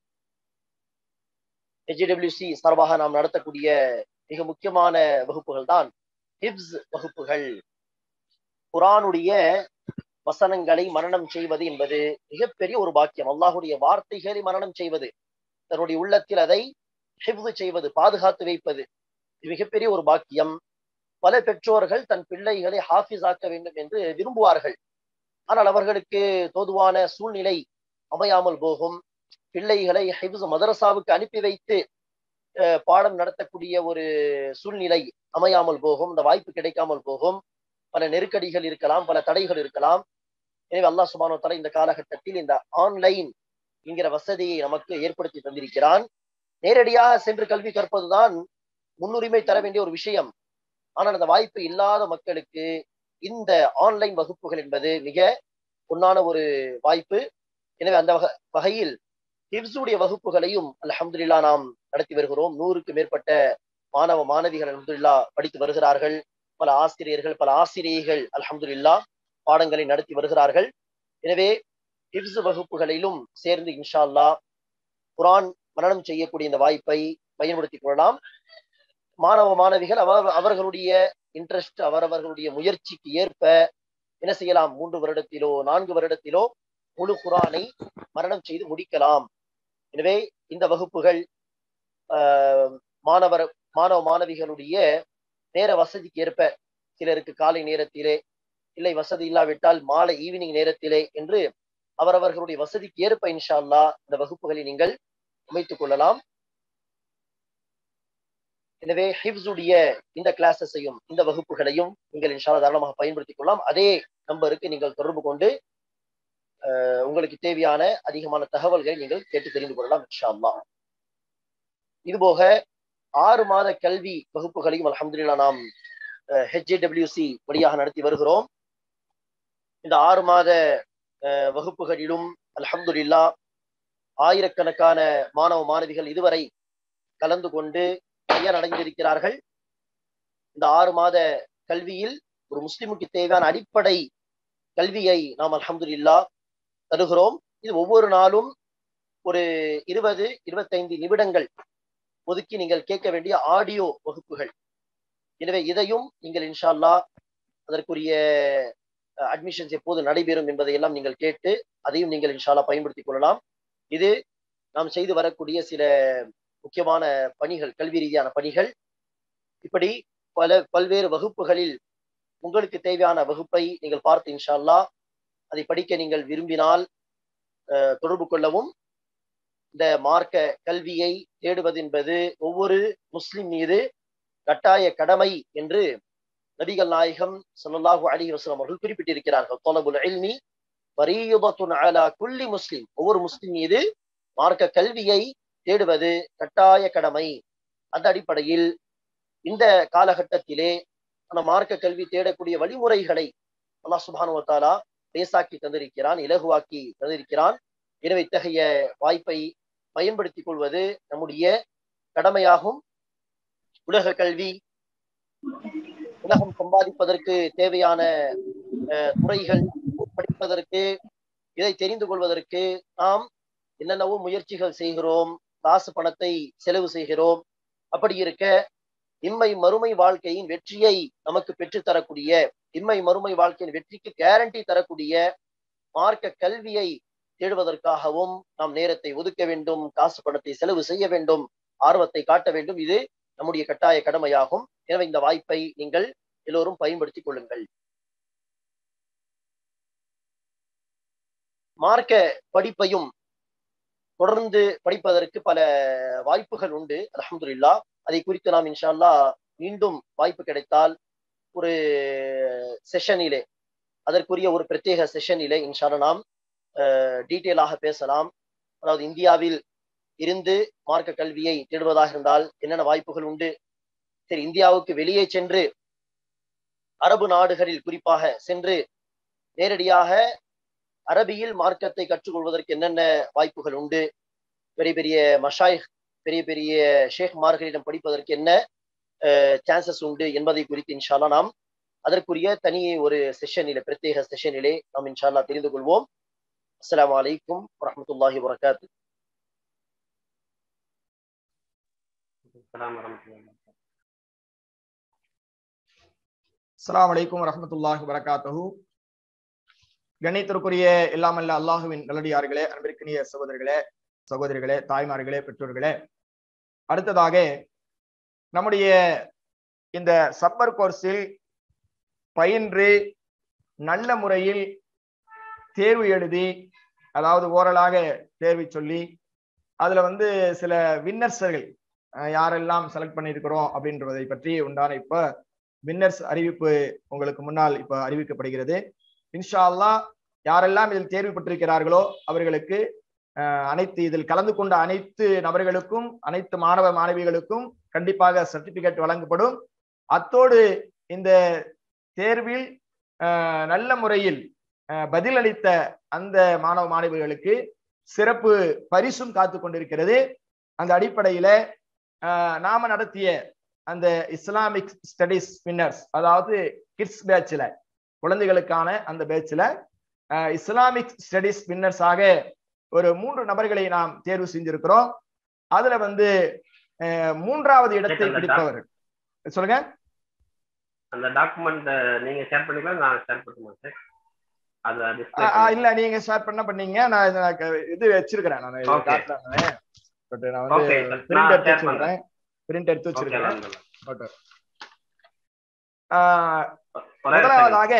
ஹெச்டபிள்யூசி சார்பாக நாம் நடத்தக்கூடிய மிக முக்கியமான வகுப்புகள் தான் ஹிப்ஸ் வகுப்புகள் குரானுடைய வசனங்களை மரணம் செய்வது என்பது மிகப்பெரிய ஒரு பாக்கியம் அல்லாஹுடைய வார்த்தைகளை மரணம் செய்வது தன்னுடைய உள்ளத்தில் அதை ஹிப்து செய்வது பாதுகாத்து வைப்பது இது மிகப்பெரிய ஒரு பாக்கியம் பல பெற்றோர்கள் தன் பிள்ளைகளை ஹாஃபிஸ் ஆக்க வேண்டும் என்று விரும்புவார்கள் ஆனால் அவர்களுக்கு தோதுவான சூழ்நிலை அமையாமல் போகும் பிள்ளைகளை ஹிப்ஸ் மதரசாவுக்கு அனுப்பி வைத்து பாடம் நடத்தக்கூடிய ஒரு சூழ்நிலை அமையாமல் போகும் இந்த வாய்ப்பு கிடைக்காமல் போகும் பல நெருக்கடிகள் இருக்கலாம் பல தடைகள் இருக்கலாம் எனவே அல்லா சுபானோ தலா இந்த காலகட்டத்தில் இந்த ஆன்லைன் என்கிற வசதியை நமக்கு ஏற்படுத்தி தந்திருக்கிறான் நேரடியாக சென்று கல்வி கற்பதுதான் முன்னுரிமை தர வேண்டிய ஒரு விஷயம் ஆனால் அந்த வாய்ப்பு இல்லாத மக்களுக்கு இந்த ஆன்லைன் வகுப்புகள் என்பது மிக பொன்னான ஒரு வாய்ப்பு எனவே அந்த வகை வகையில் ஹிப்ஸுடைய வகுப்புகளையும் அலமதுல்லா நாம் நடத்தி வருகிறோம் நூறுக்கு மேற்பட்ட மாணவ மாணவிகள் அலமதுல்லா படித்து வருகிறார்கள் பல ஆசிரியர்கள் பல ஆசிரியர்கள் அலமதுல்லா பாடங்களை நடத்தி வருகிறார்கள் எனவே ஹிப்ஸ் வகுப்புகளிலும் சேர்ந்து இன்ஷா அல்லா குரான் மரணம் செய்யக்கூடிய இந்த வாய்ப்பை பயன்படுத்திக் கொள்ளலாம் மாணவ மாணவிகள் அவ அவர்களுடைய இன்ட்ரெஸ்ட் அவரவர்களுடைய முயற்சிக்கு ஏற்ப என்ன செய்யலாம் மூன்று வருடத்திலோ நான்கு வருடத்திலோ முழு குரானை மரணம் செய்து முடிக்கலாம் எனவே இந்த வகுப்புகள் மாணவர் மாணவ மாணவிகளுடைய நேர வசதிக்கு ஏற்ப சிலருக்கு காலை நேரத்திலே இல்லை வசதி இல்லாவிட்டால் மாலை ஈவினிங் நேரத்திலே என்று அவரவர்களுடைய வசதிக்கு ஏற்ப இன்ஷா அல்லா இந்த வகுப்புகளை நீங்கள் அமைத்துக் கொள்ளலாம் எனவே ஹிப்ஸுடைய இந்த கிளாஸஸையும் இந்த வகுப்புகளையும் நீங்கள் இன்ஷால்லா தாராளமாக பயன்படுத்திக் கொள்ளலாம் அதே நம்பருக்கு நீங்கள் தொடர்பு கொண்டு அஹ், உங்களுக்கு தேவையான அதிகமான தகவல்களை நீங்கள் கேட்டு தெரிந்து கொள்ளலாம் இன்ஷா அல்லாஹ் இதுபோக ஆறு மாத கல்வி வகுப்புகளையும் அல்ஹம்துலில்லா நாம் ஹெச்ஏடபிள்யூசி வழியாக நடத்தி வருகிறோம் இந்த ஆறு மாத அஹ், வகுப்புகளிலும் அல்ஹம்துலில்லா ஆயிரக்கணக்கான மாணவ மாணவிகள் இதுவரை கலந்து கொண்டு பயனடைந்திருக்கிறார்கள் இந்த ஆறு மாத கல்வியில் ஒரு முஸ்லிமுக்கு தேவையான அடிப்படை கல்வியை நாம் அல்ஹம்துலில்லா தருகிறோம் இது ஒவ்வொரு நாளும் ஒரு இருபது இருபத்தைந்து நிமிடங்கள் ஒதுக்கி நீங்கள் கேட்க வேண்டிய ஆடியோ வகுப்புகள் எனவே இதையும் நீங்கள் இன்ஷா அல்லாஹ் அதற்குரிய அட்மிஷன்ஸ் எப்போது நடைபெறும் என்பதையெல்லாம் நீங்கள் கேட்டு அதையும் நீங்கள் இன்ஷா அல்லாஹ் பயன்படுத்திக் கொள்ளலாம் இது நாம் செய்து வரக்கூடிய சில முக்கியமான பணிகள் கல்வி ரீதியான பணிகள் இப்படி பல பல்வேறு வகுப்புகளில் உங்களுக்கு தேவையான வகுப்பை நீங்கள் பார்த்து இன்ஷா அல்லாஹ் அதை படிக்க நீங்கள் விரும்பினால் அஹ், தொடர்பு கொள்ளவும் இந்த மார்க்க கல்வியை தேடுவது என்பது ஒவ்வொரு முஸ்லிம் மீது கட்டாய கடமை என்று நபிகள் நாயகம் ஸல்லல்லாஹு அலைஹி வஸல்லம் அவர்கள் குறிப்பிட்டிருக்கிறார்கள் தொலபுல் இல்மி ஃபரீயதத்துன் அலா குல்லி முஸ்லிம் ஒவ்வொரு முஸ்லிம் மீது மார்க்க கல்வியை தேடுவது கட்டாய கடமை அந்த அடிப்படையில் இந்த காலகட்டத்திலே அந்த மார்க்க கல்வி தேடக்கூடிய வழிமுறைகளை அல்லாஹ் சுப்ஹானஹு வ தஆலா லேசாக்கி தந்திருக்கிறான் இலகுவாக்கி தந்திருக்கிறான் எனவே இத்தகைய வாய்ப்பை பயன்படுத்திக் கொள்வது நம்முடைய கடமையாகும் உலக கல்வி உலகம் சம்பாதிப்பதற்கு தேவையான அஹ், துறைகள் படிப்பதற்கு இதை தெரிந்து கொள்வதற்கு நாம் என்னென்னவோ முயற்சிகள் செய்கிறோம் காசு பணத்தை செலவு செய்கிறோம் அப்படி இருக்க இம்மை மறுமை வாழ்க்கையின் வெற்றியை நமக்கு பெற்றுத் தரக்கூடிய இம்மை மறுமை வாழ்க்கையின் வெற்றிக்கு கேரண்டி தரக்கூடிய மார்க்க கல்வியை தேடுவதற்காகவும் நாம் நேரத்தை ஒதுக்க வேண்டும் காசு பணத்தை செலவு செய்ய வேண்டும் ஆர்வத்தை காட்ட வேண்டும் இது நம்முடைய கட்டாய கடமையாகும் எனவே இந்த வாய்ப்பை நீங்கள் எல்லோரும் பயன்படுத்திக் கொள்ளுங்கள் மார்க்க படிப்பையும் தொடர்ந்து படிப்பதற்கு பல வாய்ப்புகள் உண்டு அல்ஹம்துலில்லாஹ் அதை குறித்து நாம் இன்ஷா அல்லாஹ் மீண்டும் வாய்ப்பு கிடைத்தால் ஒரு செஷனிலே அதற்குரிய ஒரு பிரத்யேக செஷனிலே இன்ஷா அல்லாஹ் நாம் டீட்டெயிலாக பேசலாம் அதாவது இந்தியாவில் இருந்து மார்க்க கல்வியை தேடுவதாக இருந்தால் என்னென்ன வாய்ப்புகள் உண்டு சரி இந்தியாவுக்கு வெளியே சென்று அரபு நாடுகளில் குறிப்பாக சென்று நேரடியாக அரபியில் மார்க்கத்தை கற்றுக்கொள்வதற்கு என்னென்ன வாய்ப்புகள் உண்டு பெரிய பெரிய மஷாய் பெரிய பெரிய ஷேக்மார்களிடம் படிப்பதற்கு என்ன சான்சஸ் உண்டு என்பதை குறித்து இன்ஷால்லா நாம் அதற்குரிய தனியே ஒரு செஷனிலே பிரத்யேக செஷனிலே நாம் இன்ஷால்லா தெரிந்து கொள்வோம் அஸ்ஸலாமு அலைக்கும் வரஹ்மத்துல்லாஹி வரகாத்து அஸ்ஸலாமு வரஹ்மத்துல்லாஹி வபரகாத்துஹு. அஸ்ஸலாமு அலைக்கும் வரஹ்மத்துல்லாஹி வரகாத்துஹு கண்ணியத்திற்குரிய எல்லாமல்ல அல்லாஹுவின் நல்லடியார்களே அன்பிற்கினிய சகோதரர்களே சகோதரிகளே தாய்மார்களே பெற்றோர்களே அடுத்ததாக நம்முடைய இந்த சப்பர் கோர்ஸில் பயின்று நல்ல முறையில் தேர்வு எழுதி அதாவது ஓரலாக தேர்வு சொல்லி அதுல வந்து சில வின்னர்ஸர்கள் யாரெல்லாம் செலக்ட் பண்ணியிருக்கிறோம் அப்படின்றதை பற்றி உண்டான இப்ப வின்னர்ஸ் அறிவிப்பு உங்களுக்கு முன்னால் இப்ப அறிவிக்கப்படுகிறது இன்ஷா அல்லா யாரெல்லாம் இதில் தேர்வு பெற்றிருக்கிறார்களோ அவர்களுக்கு அஹ், அனைத்து இதில் கலந்து கொண்ட அனைத்து நபர்களுக்கும் அனைத்து மாணவ மாணவிகளுக்கும் கண்டிப்பாக சர்டிபிகேட் வழங்கப்படும் அத்தோடு இந்த தேர்வில் அஹ், நல்ல முறையில் அஹ், பதிலளித்த அந்த மாணவ மாணவிகளுக்கு சிறப்பு பரிசும் காத்து கொண்டிருக்கிறது அந்த அடிப்படையில அஹ், நாம நடத்திய அந்த இஸ்லாமிக் ஸ்டடிஸ் வின்னர்ஸ் அதாவது கிட்ஸ் பேட்ச்ல குழந்தைகளுக்கான அந்த பேட்ச்ல இஸ்லாமிக் ஸ்டடிஸ் வின்னர்ஸாக ஒரு மூன்று நபர்களை நாம் தேர்வு செஞ்சிருக்கிறோம் அதுல வந்து அஹ், மூன்றாவது இடத்தை கேட்டதா? பிடிப்பவர் சொல்லுங்க அந்த டாக்குமெண்ட் நீங்க ஷேர் பண்ணிக்கலாம் நான் ஷேர் பண்ணுமா சார் அது ஆ, டிஸ்பிளே ஆ, இல்ல நீங்க ஷேர் பண்ண பண்ணீங்க நான் இதை நான் க- இது வச்சிருக்கிறேன் நான் Okay. காட்டுறேன் பட் நான் வந்து ஓகே சார் பிரிண்ட் நான் எடுத்து ஷேர் பண்றேன் வச்சிருக்கிறேன் பிரிண்ட் எடுத்து ஓகே வச்சிருக்கிறேன் அல்ஹம்துலில்லாஹ் ஓகே ஆஹ், ஒரே ஒரு second. முதலாவதாக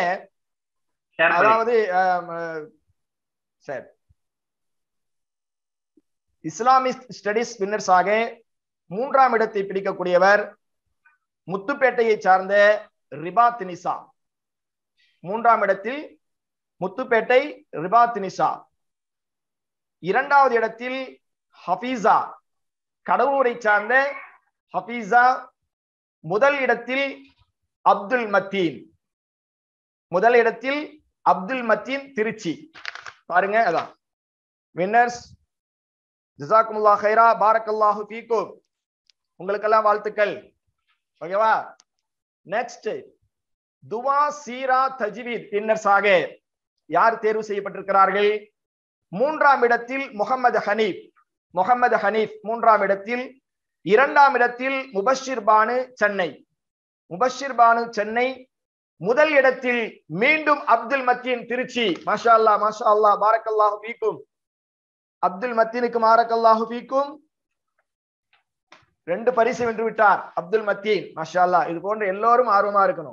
ஷேர் பண்ணி அதாவது ஆம், அஹ், சரி இஸ்லாமிக் ஸ்டடிஸ் வின்னர்ஸாக மூன்றாம் இடத்தை பிடிக்கக்கூடியவர் முத்துப்பேட்டையை சார்ந்த ரிபாத் நிசா மூன்றாம் இடத்தில் முத்துப்பேட்டை ரிபாத் நிசா இரண்டாவது இடத்தில் ஹபீசா கடவுரை சார்ந்த ஹபீசா முதல் இடத்தில் அப்துல் மத்தீன் முதல் இடத்தில் அப்துல் மத்தீன் திருச்சி பாருங்க அதான் வின்னர்ஸ் ஜிசாக்குமுல்லா ஹைரா பாரக்கல்லாஹு ஃபீக்கும் உங்களுக்கெல்லாம் வாழ்த்துக்கள் ஓகேவா நெக்ஸ்ட் துவா சீரா தஜ்வீத் வின்னர்ஸாக யார் தேர்வு செய்யப்பட்டிருக்கிறார்கள் மூன்றாம் இடத்தில் முகமது ஹனீப் முகமது ஹனீப் மூன்றாம் இடத்தில் இரண்டாம் இடத்தில் முபஷிர் பானு சென்னை முபஷிர் பானு சென்னை முதல் இடத்தில் மீண்டும் அப்துல் மத்தீன் திருச்சி மாஷா அல்லா மாஷா அல்லா பாரக்கல்லாஹு ஃபீக்கும் அப்துல் மத்தீனுக்கு மாரக்கல்லாஹு ஃபீக்கும் ரெண்டு பரிசு வென்று விட்டார் அப்துல் மத்தீன் மாஷா அல்லா இது போன்ற எல்லோரும் ஆர்வமா இருக்கணும்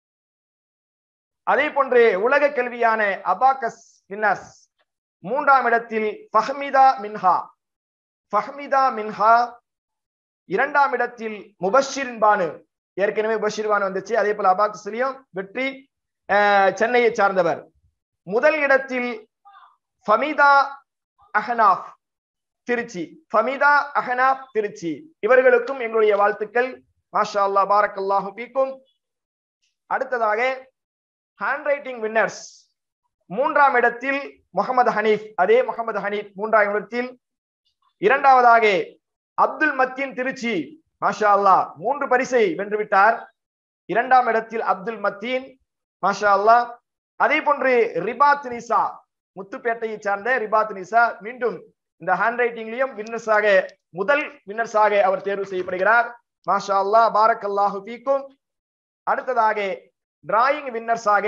அதே போன்று உலக கல்வியான அபாகஸ் வின்னர்ஸ் மூன்றாம் இடத்தில் ஃபஹ்மிதா மின்ஹா ஃபஹ்மிதா மின்ஹா இரண்டாம் இடத்தில் முபஷிர் பானு ஏற்கனவே முபஷிர் பானு வந்துச்சு அதே போல அபாகஸ்லயும் வெற்றி சென்னையை சார்ந்தவர் முதல் இடத்தில் ஃபமிதா அஹனாப் திருச்சி ஃபமிதா அஹனாப் திருச்சி இவர்களுக்கும் எங்களுடைய வாழ்த்துக்கள் மாஷா அல்லா பாரக்கல்லாஹு பீக்கும் அடுத்ததாக ஹேண்ட் ரைட்டிங் வின்னர்ஸ் மூன்றாம் இடத்தில் முகமது ஹனீப் அதே முகமது ஹனீப் மூன்றாம் இடத்தில் இரண்டாவதாக அப்துல் மத்தீன் திருச்சி மாஷா அல்லா மூன்று பரிசை வென்றுவிட்டார் இரண்டாம் இடத்தில் அப்துல் மத்தீன் மாஷா அல்லா அதே போன்று ரிபாத் நிசா முத்துப்பேட்டையை சார்ந்த ரிபாத் நிசா மீண்டும் இந்த ஹேண்ட் ரைட்டிங்லயும் வின்னர்ஸாக முதல் வின்னர்ஸாக அவர் தேர்வு செய்யப்படுகிறார் மாஷா அல்லா பாரக் அல்லாஹு ஃபீக்கும் அடுத்ததாக டிராயிங் வின்னர்ஸாக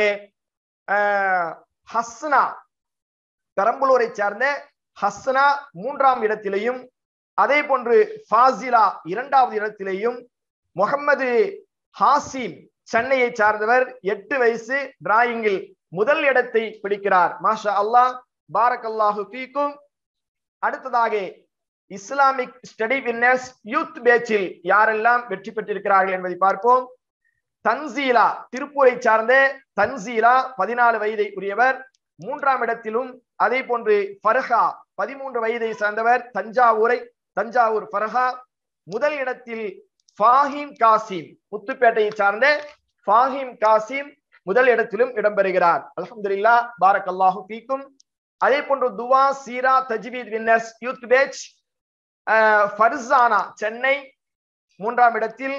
ஹஸ்னா பெரம்பலூரை சார்ந்த ஹஸ்னா மூன்றாம் இடத்திலையும் அதே போன்று ஃபாசிலா இரண்டாவது இடத்திலேயும் முகமது ஹாசிம் சென்னையை சார்ந்தவர் எட்டு வயசு டிராயிங்கில் முதல் இடத்தை பிடிக்கிறார் மாஷா அல்லாஹ் பாரக் அல்லாஹு ஃபீக்கும் அடுத்ததாக இஸ்லாமிக் ஸ்டடி வின்னர்ஸ் யூத் பேச்சில் யாரெல்லாம் வெற்றி பெற்றிருக்கிறார்கள் என்பதை பார்ப்போம் தன்சீலா திருப்பூரை சார்ந்த தன்சீலா பதினாலு வயதை உரியவர் மூன்றாம் இடத்திலும் அதே போன்று ஃபர்ஹா பதிமூன்று வயதை சார்ந்தவர் தஞ்சாவூரை தஞ்சாவூர் ஃபர்ஹா முதல் இடத்தில் ஃபாஹிம் காசிம் முத்துப்பேட்டையை சார்ந்த ஃபாஹிம் காசிம் முதல் இடத்திலும் இடம்பெறுகிறார் அலமதுல்லா பாரக் அல்லாஹு ஃபீக்கும் அதே போன்று துவா சீரா தஜ்வீத் winners youth batch Farsana Chennai மூன்றாம் இடத்தில்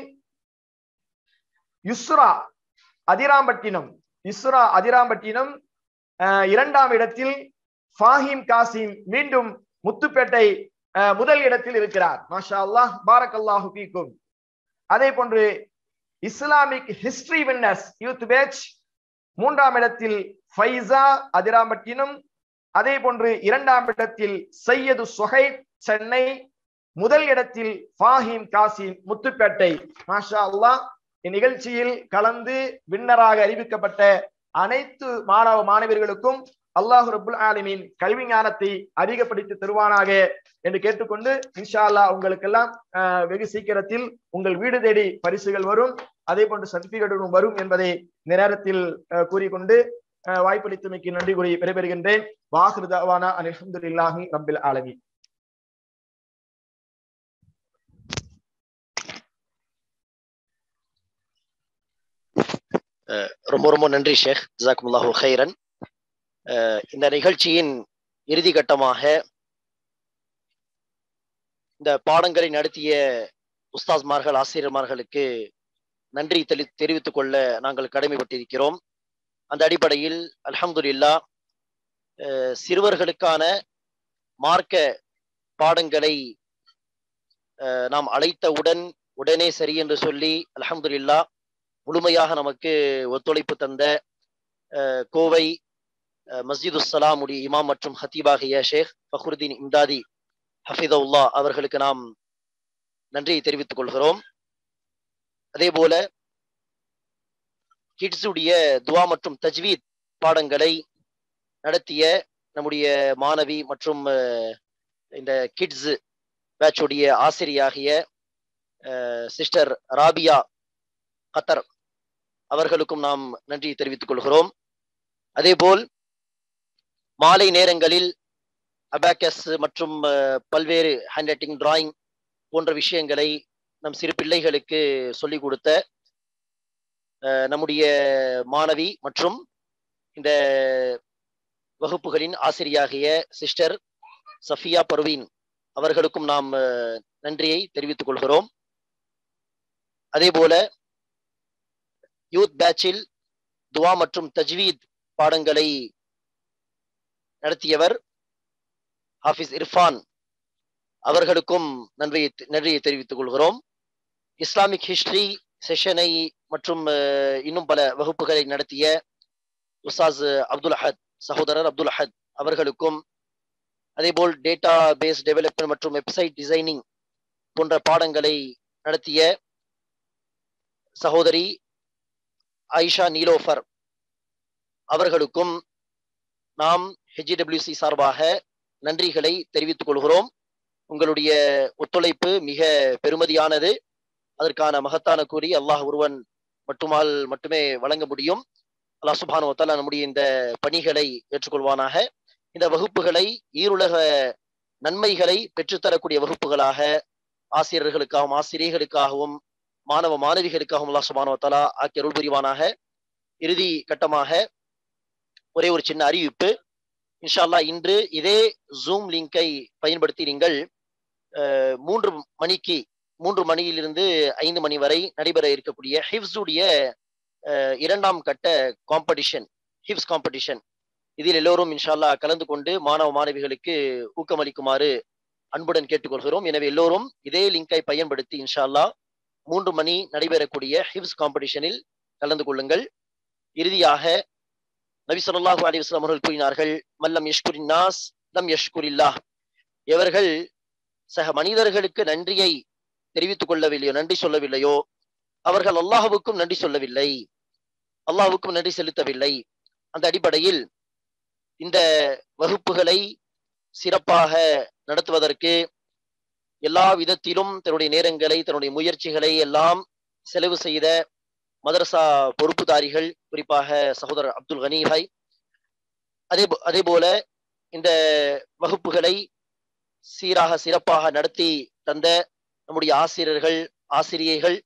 யுஸ்ரா அதிராம்பட்டினம் யுஸ்ரா அதிராம்பட்டினம் இரண்டாம் இடத்தில் ஃபாஹிம் காசிம் மீண்டும் முத்துப்பேட்டை முதல் இடத்தில் இருக்கிறார் மாஷா அல்லாஹ் பாரக் அல்லாஹு பீக்கும் அதே போன்று Islamic history winners youth batch மூன்றாம் இடத்தில் ஃபைசா அதிராம்பட்டினம் அதே போன்று இரண்டாம் இடத்தில் சையது சுஹைப் சென்னை முதல் இடத்தில் ஃபாஹிம் காசிம் முத்துப்பேட்டை மாஷா அல்லாஹ் இந்நிகழ்ச்சியில் கலந்து வின்னராக அறிவிக்கப்பட்ட அனைத்து மாணவ மாணவியர்களுக்கும் அல்லாஹு ரபுல் ஆலமின் கல்வி ஞானத்தை அதிகப்படுத்தி தருவானாக என்று கேட்டுக்கொண்டு இன்ஷா அல்லா உங்களுக்கெல்லாம் வெகு சீக்கிரத்தில் உங்கள் வீடு தேடி பரிசுகள் வரும் அதே போன்று சர்டிபிகேட்டுகளும் வரும் என்பதை இந்த நேரத்தில் கூறிக்கொண்டு வாய்ப்பளித்தமைக்கு நன்றி கூறி விடைபெறுகின்றேன் வாஹிருதாவானா அலமதுல்லாஹி ரபில் ஆலமி ரொம்ப ரொம்ப நன்றி ஷேக் ஜாக்குமுல்லாஹு ஹைரன் இந்த நிகழ்ச்சியின் இறுதி கட்டமாக இந்த பாடங்களை நடத்திய உஸ்தாஸ்மார்கள் ஆசிரியர்மார்களுக்கு நன்றி தெளி தெரிவித்துக் கொள்ள நாங்கள் கடமைப்பட்டிருக்கிறோம் அந்த அடிப்படையில் அல்ஹம்துல்லா சிறுவர்களுக்கான மார்க்க பாடங்களை நாம் அழைத்தவுடன் உடனே சரி என்று சொல்லி அல்ஹம்துல்லா முழுமையாக நமக்கு ஒத்துழைப்பு தந்த கோவை மஸ்ஜிது சலாமுடைய இமாம் மற்றும் ஹத்தீபாகிய ஷேக் ஃபஹ்ருதீன் இம்தாதி ஹஃபிதவுல்லா அவர்களுக்கு நாம் நன்றியை தெரிவித்துக் கொள்கிறோம் அதே போல கிட்ஸுடைய துவா மற்றும் தஜ்வீத் பாடங்களை நடத்திய நம்முடைய மாணவி மற்றும் இந்த கிட்ஸ் பேட்சுடைய ஆசிரியாகிய சிஸ்டர் ராபியா கத்தர் அவர்களுக்கும் நாம் நன்றி தெரிவித்துக் கொள்கிறோம் அதேபோல் மாலை நேரங்களில் அபாக்கஸ் மற்றும் பல்வேறு ஹேண்ட் ரைட்டிங் டிராயிங் போன்ற விஷயங்களை நம் சிறு பிள்ளைகளுக்கு சொல்லிக் கொடுத்த நம்முடைய மாணவி மற்றும் இந்த வகுப்புகளின் ஆசிரியாகிய சிஸ்டர் சஃபியா பர்வீன் அவர்களுக்கும் நாம் நன்றியை தெரிவித்துக் கொள்கிறோம் அதே போல யூத் பேட்சில் துவா மற்றும் தஜ்வீத் பாடங்களை நடத்தியவர் ஹாஃபிஸ் இர்ஃபான் அவர்களுக்கும் நன்றியை நன்றியை தெரிவித்துக் கொள்கிறோம் இஸ்லாமிக் ஹிஸ்டரி செஷனை மற்றும் இன்னும் பல வகுப்புகளை நடத்திய உஸ்தாஸ் அப்துல் அஹத் சகோதரர் அப்துல் அஹத் அவர்களுக்கும் அதேபோல் டேட்டா பேஸ் டெவலப்மெண்ட் மற்றும் வெப்சைட் டிசைனிங் போன்ற பாடங்களை நடத்திய சகோதரி ஆயிஷா நீலோஃபர் அவர்களுக்கும் நாம் ஹெச்டபிள்யூசி சார்பாக நன்றிகளை தெரிவித்துக் கொள்கிறோம் உங்களுடைய ஒத்துழைப்பு மிக பெருமதியானது அதற்கான மகத்தான கூறி அல்லாஹ் ஒருவன் மட்டுமால் மட்டுமே வழங்க முடியும் அல்லாஹ் சுபானு வத்தாலா நம்முடைய இந்த பணிகளை ஏற்றுக்கொள்வானாக இந்த வகுப்புகளை ஈருலக நன்மைகளை பெற்றுத்தரக்கூடிய வகுப்புகளாக ஆசிரியர்களுக்காகவும் ஆசிரியர்களுக்காகவும் மாணவ மாணவிகளுக்காகவும் அல்லாஹ் சுபானு வத்தாலா ஆக்கி அருள் புரிவானாக இறுதி கட்டமாக ஒரே ஒரு சின்ன அறிவிப்பு இன்ஷால்லா இன்று இதே ஜூம் லிங்கை பயன்படுத்தி நீங்கள் மூன்று மணிக்கு மூன்று மணியிலிருந்து ஐந்து மணி வரை நடைபெற இருக்கக்கூடிய ஹிவ்ஸுடைய இரண்டாம் கட்ட காம்படிஷன் ஹிவ்ஸ் காம்படிஷன் இதில் எல்லோரும் இன்ஷால்லா கலந்து கொண்டு மாணவ மாணவிகளுக்கு ஊக்கமளிக்குமாறு அன்புடன் கேட்டுக்கொள்கிறோம் எனவே எல்லோரும் இதே லிங்கை பயன்படுத்தி இன்ஷால்லா மூன்று மணி நடைபெறக்கூடிய ஹிவ்ஸ் காம்படிஷனில் கலந்து கொள்ளுங்கள் இறுதியாக நபி சொல்லாஹு அலி வஸ்லாம் அவர்கள் கூறினார்கள் மல்லம் யஷ்குரின் நாஸ் லம் யஷ்குரில்லா எவர்கள் சக மனிதர்களுக்கு நன்றியை தெரிவித்துக் கொள்ளவில்லையோ நன்றி சொல்லவில்லையோ அவர்கள் அல்லாஹுவுக்கும் நன்றி சொல்லவில்லை அல்லாஹுக்கும் நன்றி செலுத்தவில்லை அந்த அடிப்படையில் இந்த வகுப்புகளை சிறப்பாக நடத்துவதற்கு எல்லா விதத்திலும் தன்னுடைய நேரங்களை தன்னுடைய முயற்சிகளை எல்லாம் செலவு செய்த மதரசா பொறுப்புதாரிகள் குறிப்பாக சகோதரர் அப்துல் கனீபாய் அதே அதே போல இந்த வகுப்புகளை சீராக சிறப்பாக நடத்தி தந்த நம்முடைய ஆசிரியர்கள் ஆசிரியைகள்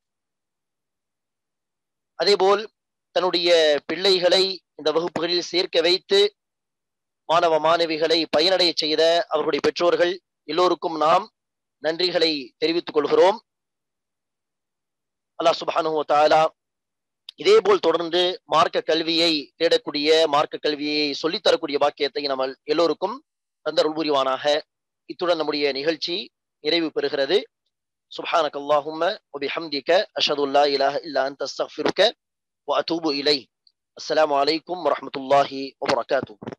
அதேபோல் தன்னுடைய பிள்ளைகளை இந்த வகுப்புகளில் சேர்க்க வைத்து மாணவ மாணவிகளை பயனடைய செய்த அவர்களுடைய பெற்றோர்கள் எல்லோருக்கும் நாம் நன்றிகளை தெரிவித்துக் கொள்கிறோம் அல்லாஹ் சுபானு தாலா இதேபோல் தொடர்ந்து மார்க்க கல்வியை தேடக்கூடிய மார்க்க கல்வியை சொல்லித்தரக்கூடிய பாக்கியத்தை நம்ம எல்லோருக்கும் தந்தருள் புரிவானாக இத்துடன் நம்முடைய நிகழ்ச்சி நிறைவு பெறுகிறது سبحانك اللهم وبحمدك أشهد أن لا إله إلا أنت أستغفرك وأتوب إليه السلام عليكم ورحمة الله وبركاته